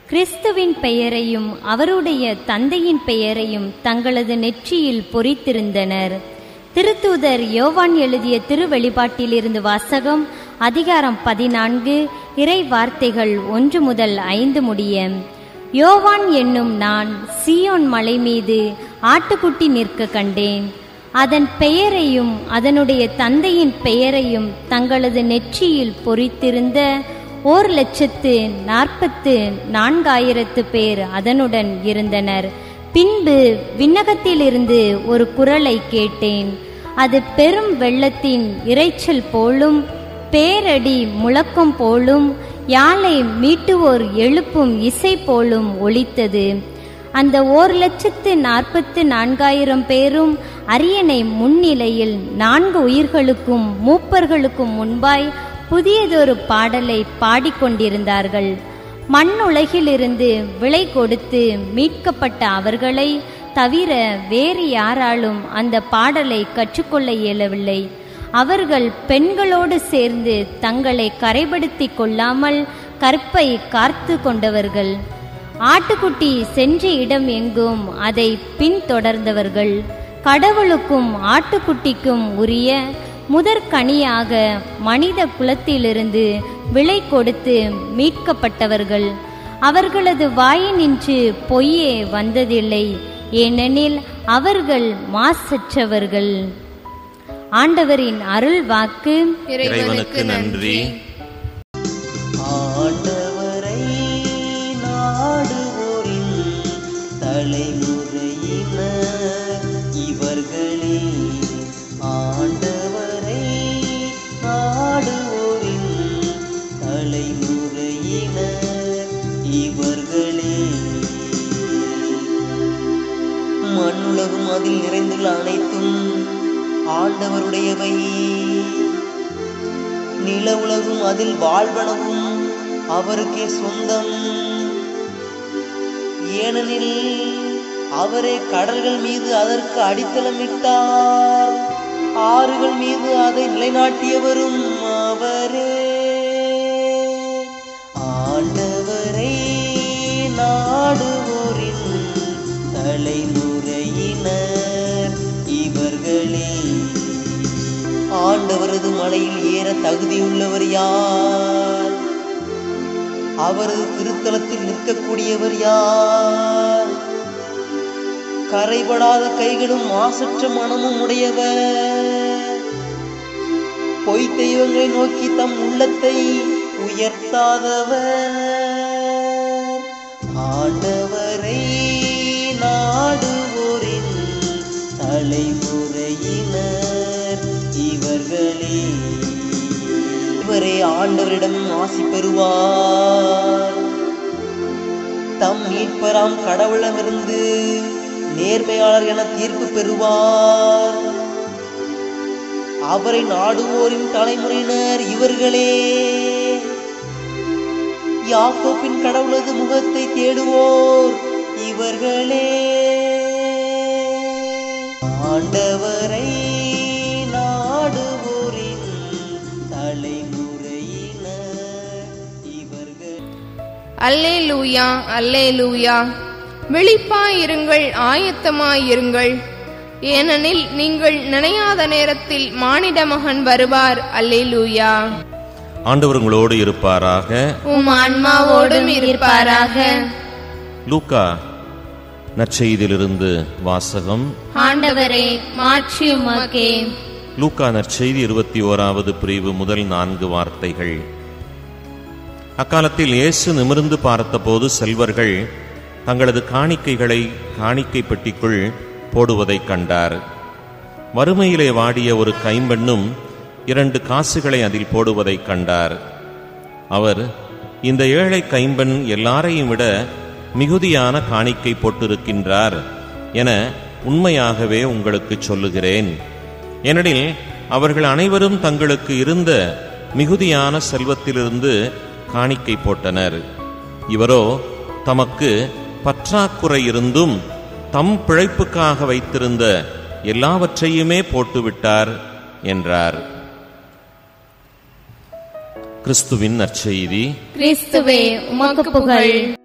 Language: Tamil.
கிறிஸ்துவின் பெயரையும் அவருடைய தந்தையின் பெயரையும் தங்களது நெற்றியில் பொறித்திருந்தனர் திருத்தூதர் யோவான் எழுதிய திருவெளிப்பாட்டிலிருந்து வாசகம் அதிகாரம் பதினான்கு இறை வார்த்தைகள் ஒன்று முதல் ஐந்து முடிய யோவான் என்னும் நான் சீயோன் மலை மீது ஆட்டுக்குட்டி நிற்க கண்டேன் அதன் பெயரையும் அதனுடைய தந்தையின் பெயரையும் தங்களது நெற்றியில் பொறித்திருந்த ஓர் லட்சத்து நாற்பத்து நான்காயிரத்து பேர் அதனுடன் இருந்தனர் பின்பு விண்ணகத்திலிருந்து ஒரு குரலை கேட்டேன் அது பெரும் வெள்ளத்தின் இரைச்சல் போலும் பேரடி முழக்கம் போலும் யாழை மீட்டுவோர் எழுப்பும் இசை போலும் ஒலித்தது அந்த ஓர் லட்சத்து நாற்பத்து நான்காயிரம் பேரும் அரியணை முன்னிலையில் நான்கு உயிர்களுக்கும் மூப்பர்களுக்கும் முன்பாய் புதியதொரு பாடலை பாடிக்கொண்டிருந்தார்கள் மண்ணுலகிலிருந்து விலை கொடுத்து மீட்கப்பட்ட அவர்களை தவிர வேறு யாராலும் அந்த பாடலை கற்றுக்கொள்ள இயலவில்லை அவர்கள் பெண்களோடு சேர்ந்து தங்களை கரைபடுத்தி கொள்ளாமல் கற்பை காத்து கொண்டவர்கள் ஆட்டுக்குட்டி சென்ற இடம் எங்கும் அதை பின்தொடர்ந்தவர்கள் கடவுளுக்கும் ஆட்டுக்குட்டிக்கும் உரிய முதற்கனியாக மனித குலத்திலிருந்து விலை கொடுத்து மீட்கப்பட்டவர்கள் அவர்களது வாயினின்று பொய்யே வந்ததில்லை ஏனெனில் அவர்கள் மாசற்றவர்கள் ஆண்டவரின் அருள் வாக்கு இறைவனுக்கு நன்றி ஆண்டவரை நாடுவோரின் தலைமுறையினர் இவர்களே ஆண்டவரை நாடுவோரின் தலைமுறையினர் இவர்களே மண்ணுலகும் அதில் நிறைந்துள்ள அனைத்தும் ஆண்டவருடையவை நில உலகும் அதில் வாழ்வனவும் அவருக்கே சொந்தம் ஏனெனில் அவரே கடல்கள் மீது அதற்கு அடித்தளமிட்டார் ஆறுகள் மீது அதை நிலைநாட்டியவரும் அவரே ஆண்டவரை நாடுவோரின் தலைமுறையினர் இவர்களே ஆண்டவரது மலையில் ஏற தகுதியுள்ளவர் யார் அவரது திருத்தலத்தில் நிற்கக்கூடியவர் யார் கரைபடாத கைகளும் மாசற்ற மனமும் உடையவர் பொய் தெய்வங்களை நோக்கி தம் உள்ளத்தை உயர்த்தாதவர் ஆண்டவரை நாடுவோரின் தலைமுறையினர் இவர்களே இவரே ஆண்டவரிடம் ஆசி பெறுவார் தம் மீட்பராம் கடவுளமிருந்து நேர்மையாளர் என தீர்ப்பு பெறுவார் அவரை நாடுவோரின் தலைமுறையினர் இவர்களே யாக்கோப்பின் கடவுளது முகத்தை தேடுவோர் இவர்களே ஆண்டவரை நாடுவோரின் தலைமுறையினர் இவர்கள் அல்லேலூயா அல்லேலூயா விழிப்பாயிருங்கள் ஆயத்தமாயிருங்கள் ஏனெனில் நீங்கள் நினையாத நேரத்தில் மானிட மகன் வருவார் அல்லேலூயா ஆண்டவர் உங்களோடு இருப்பாராக உம் ஆன்மாவோடும் இருப்பாராக லூக்கா நற்செய்தியிலிருந்து வாசகம் ஆண்டவரே மாற்றி உமக்கே லூக்கா நற்செய்தி இருபத்தி ஓராவது பிரிவு முதல் நான்கு வார்த்தைகள் அக்காலத்தில் இயேசு நிமிர்ந்து பார்த்தபோது செல்வர்கள் தங்களது காணிக்கைகளை காணிக்கை பெட்டிக்குள் போடுவதைக் கண்டார் வறுமையிலே வாடிய ஒரு கைம்பெண்ணும் இரண்டு காசுகளை அதில் போடுவதைக் கண்டார் அவர் இந்த ஏழை கைம்பெண் எல்லாரையும் விட மிகுதியான காணிக்கை போட்டிருக்கின்றார் என உண்மையாகவே உங்களுக்கு சொல்லுகிறேன் ஏனெனில் அவர்கள் அனைவரும் தங்களுக்கு இருந்த மிகுதியான செல்வத்திலிருந்து காணிக்கை போட்டனர் இவரோ தமக்கு பற்றாக்குறை இருந்தும் தம் பிழைப்புக்காக வைத்திருந்த எல்லாவற்றையுமே போட்டுவிட்டார் என்றார் கிறிஸ்துவின் நற்செய்தி கிறிஸ்துவே உமக்கு புகழ்